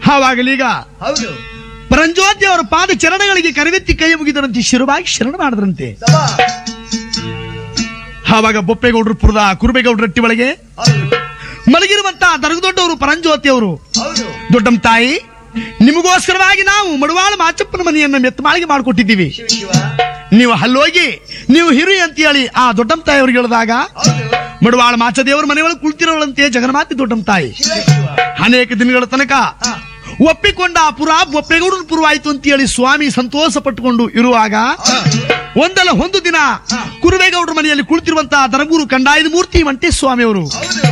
ಆವಾಗಲೀಗ ಹೌದು ಪರಂಜ್ಯೋತಿ ಅವರ ಪಾದ ಚರಣಗಳಿಗೆ ಕರವೆತ್ತಿ ಕೈ ಮುಗಿದರಂತೆ ಶಿರವಾಗಿ ಶರಣ ಮಾಡಿದ್ರಂತೆ ಸಭಾ ಆವಾಗ ಬೊಪ್ಪೇಗೌಡರು ಪುರದ ಕುರುಬೇಗೌಡರ ರಟ್ಟಿ ಒಳಗೆ ಹೌದು ಮಲಗಿರುವಂತ ದೊಡ್ಡವರು ಪರಂಜ್ಯೋತಿ ಅವರು ಹೌದು ದೊಡ್ಡಮ್ಮ ತಾಯಿ ನಿಮಗೋಸ್ಕರವಾಗಿ ನಾವು ಮಡವಾಳ ಮಾಚಪ್ಪನ ಮನೆಯನ್ನ ಮೆತ್ತಮಾಳಿಗೆ ಮಾಡಿಕೊಟ್ಟಿದ್ದೀವಿ ಶಿವ ಶಿವ ನೀವು ಅಲ್ಲೋಗಿ ನೀವು ಹಿರಿ ಅಂತ ಹೇಳಿ ಆ ದೊಡ್ಡಮ್ಮ ತಾಯಿ ಅವ್ರಿಗೆ ಹೇಳಿದಾಗ ಹೌದು ಮಡವಾಳ ಮಾಚದೇವ್ರ ಮನೆಯೊಳಗೆ ಕುಳಿತಿರೋಳಂತೆ ಜಗನ್ಮಾತೆ ದೊಡ್ಡಮ್ಮ ತಾಯಿ ಶಿವ ಶಿವ ಅನೇಕ ದಿನಗಳ ತನಕ ಹಾ. ಒಪ್ಪಿಕೊಂಡ ಆ ಪುರ ಒಪ್ಪೆಗೌಡನ ಪುರ ಆಯ್ತು ಅಂತ ಹೇಳಿ ಸ್ವಾಮಿ ಸಂತೋಷ ಪಟ್ಟುಕೊಂಡು ಇರುವಾಗ ಒಂದಲ್ಲ ಒಂದು ದಿನ ಕುರುಬೇಗೌಡರ ಮನೆಯಲ್ಲಿ ಕುಳಿತಿರುವಂತಹ ದರಗೂರು ಕಂಡಾಯದ ಮೂರ್ತಿ ಮಂಟೇಸ್ವಾಮಿ ಅವರು ಹೌದು